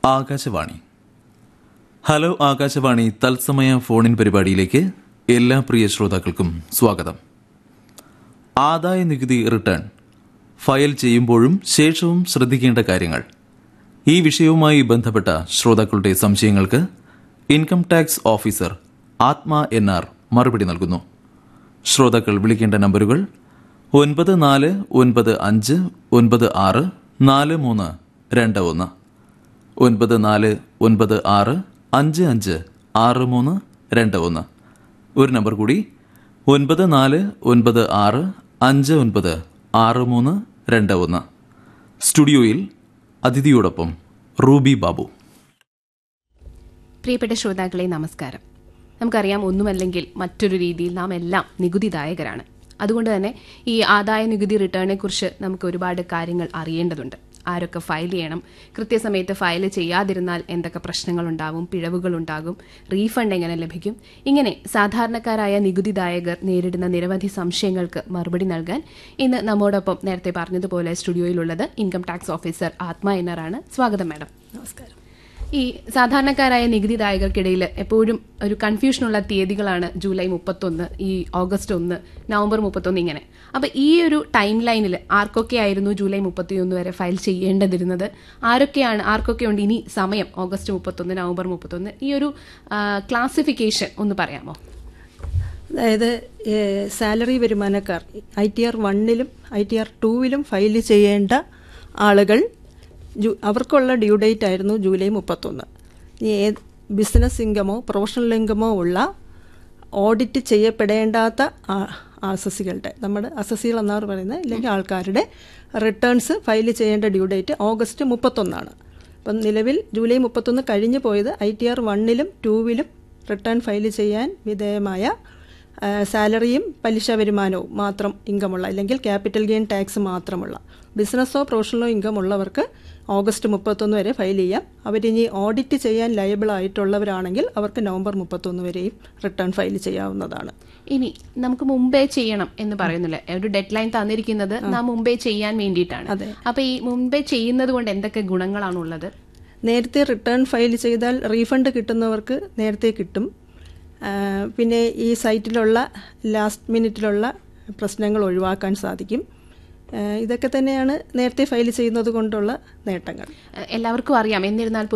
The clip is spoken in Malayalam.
ആകാശവാണി ഹലോ ആകാശവാണി തത്സമയ ഫോണിൻ പരിപാടിയിലേക്ക് എല്ലാ പ്രിയ ശ്രോതാക്കൾക്കും സ്വാഗതം ആദായ നികുതി റിട്ടേൺ ഫയൽ ചെയ്യുമ്പോഴും ശേഷവും ശ്രദ്ധിക്കേണ്ട കാര്യങ്ങൾ ഈ വിഷയവുമായി ബന്ധപ്പെട്ട ശ്രോതാക്കളുടെ സംശയങ്ങൾക്ക് income tax officer Athma N R മറുപടി നൽകുന്നു ശ്രോതാക്കൾ വിളിക്കേണ്ട നമ്പറുകൾ ഒൻപത് നാല് ഒൻപത് അഞ്ച് ഒൻപത് ആറ് നാല് മൂന്ന് രണ്ട് ഒന്ന് ഒൻപത് നാല് ഒൻപത് ആറ് അഞ്ച് അഞ്ച് ആറ് മൂന്ന് രണ്ട് ഒന്ന് ഒരു നമ്പർ കൂടി ഒൻപത് നാല് ഒൻപത് ആറ് അഞ്ച് ഒൻപത് ആറ് മൂന്ന് രണ്ട് ഒന്ന് സ്റ്റുഡിയോയിൽ അതിഥിയോടൊപ്പം റൂബി ബാബു പ്രിയപ്പെട്ട ശ്രോതാക്കളെ നമസ്കാരം നമുക്കറിയാം ഒന്നുമല്ലെങ്കിൽ മറ്റൊരു രീതിയിൽ നാം എല്ലാം നികുതിദായകരാണ് അതുകൊണ്ട് തന്നെ ഈ ആദായ നികുതി റിട്ടേണിനെ കുറിച്ച് നമുക്ക് ഒരുപാട് കാര്യങ്ങൾ അറിയേണ്ടതുണ്ട് ആരൊക്കെ ഫയൽ ചെയ്യണം കൃത്യസമയത്ത് ഫയൽ ചെയ്യാതിരുന്നാൽ എന്തൊക്കെ പ്രശ്നങ്ങളുണ്ടാവും പിഴവുകളുണ്ടാകും റീഫണ്ട് എങ്ങനെ ലഭിക്കും ഇങ്ങനെ സാധാരണക്കാരായ നികുതിദായകർ നേരിടുന്ന നിരവധി സംശയങ്ങൾക്ക് മറുപടി നൽകാൻ ഇന്ന് നമ്മോടൊപ്പം നേരത്തെ പറഞ്ഞതുപോലെ സ്റ്റുഡിയോയിലുള്ളത് ഇൻകം ടാക്സ് ഓഫീസർ ആത്മ എന്നറാണ് സ്വാഗതം മാഡം നമസ്കാരം ഈ സാധാരണക്കാരായ നികുതിദായകർക്കിടയിൽ എപ്പോഴും ഒരു കൺഫ്യൂഷനുള്ള തീയതികളാണ് ജൂലൈ മുപ്പത്തൊന്ന് ഈ ഓഗസ്റ്റ് ഒന്ന് നവംബർ മുപ്പത്തൊന്ന് ഇങ്ങനെ അപ്പൊ ഈ ഒരു ടൈം ലൈനിൽ ആർക്കൊക്കെ ആയിരുന്നു ജൂലൈ മുപ്പത്തിയൊന്ന് വരെ ഫയൽ ചെയ്യേണ്ടതിരുന്നത് ആരൊക്കെയാണ് ആർക്കൊക്കെ ഉണ്ട് ഇനി സമയം ഓഗസ്റ്റ് മുപ്പത്തൊന്ന് നവംബർ മുപ്പത്തൊന്ന് ഈ ഒരു ക്ലാസിഫിക്കേഷൻ ഒന്ന് പറയാമോ അതായത് ഏഹ്, സാലറി വരുമാനക്കാർ ഐ ടി ആർ വണ്ണിലും ഐ ടി ആർ ടൂവിലും ഫയൽ ചെയ്യേണ്ട ആളുകൾ ജു- അവർക്കുള്ള ഡ്യൂ ഡേറ്റ് ആയിരുന്നു ജൂലൈ മുപ്പത്തൊന്ന് ഇനി ഏത് ബിസിനസ് ഇൻകമോ പ്രൊഫഷണൽ ഇൻകമോ ഉള്ള ഓഡിറ്റ് ചെയ്യപ്പെടേണ്ടാത്ത അസസികളുടെ നമ്മുടെ അസസികൾ എന്നാണ് പറയുന്നത് ഇല്ലെങ്കിൽ ആൾക്കാരുടെ റിട്ടേൺസ് ഫയൽ ചെയ്യേണ്ട ഡ്യൂ ഡേറ്റ് ഓഗസ്റ്റ് മുപ്പത്തൊന്നാണ് അപ്പം നിലവിൽ ജൂലൈ മുപ്പത്തൊന്ന് കഴിഞ്ഞു പോയത് ഐ ടി ആർ വണ്ണിലും ടൂവിലും റിട്ടേൺ ഫയൽ ചെയ്യാൻ വിധേയമായ ആ, സാലറിയും പലിശ വരുമാനവും മാത്രം ഇൻകമുള്ള അല്ലെങ്കിൽ ക്യാപിറ്റൽ ഗെയിൻ ടാക്സ് മാത്രമുള്ള ബിസിനസ്സോ പ്രൊഫഷണലോ ഇൻകം ഉള്ളവർക്ക് ഓഗസ്റ്റ് മുപ്പത്തൊന്ന് വരെ ഫയൽ ചെയ്യാം അവരിനി ഓഡിറ്റ് ചെയ്യാൻ ലയബിൾ ആയിട്ടുള്ളവരാണെങ്കിൽ അവർക്ക് നവംബർ മുപ്പത്തൊന്ന് വരെയും റിട്ടേൺ ഫയൽ ചെയ്യാവുന്നതാണ് ഇനി നമുക്ക് മുമ്പേ ചെയ്യണം എന്ന് പറയുന്നില്ല ഒരു ഡെഡ് ലൈൻ തന്നിരിക്കുന്നത് നാം മുമ്പേ ചെയ്യാൻ വേണ്ടിയിട്ടാണ് അതെ. അപ്പൊ ഈ മുമ്പേ ചെയ്യുന്നത് കൊണ്ട് എന്തൊക്കെ ഗുണങ്ങളാണുള്ളത് നേരത്തെ റിട്ടേൺ ഫയൽ ചെയ്താൽ റീഫണ്ട് കിട്ടുന്നവർക്ക് നേരത്തെ കിട്ടും ആ, പിന്നെ ഈ സൈറ്റിലുള്ള ലാസ്റ്റ് മിനിറ്റിലുള്ള പ്രശ്നങ്ങൾ ഒഴിവാക്കാൻ സാധിക്കും ആ, ഇതൊക്കെ തന്നെയാണ് നേരത്തെ ഫയൽ ചെയ്യുന്നത് കൊണ്ടുള്ള നേട്ടങ്ങൾ എല്ലാവർക്കും അറിയാം എന്നിരുന്നാൽ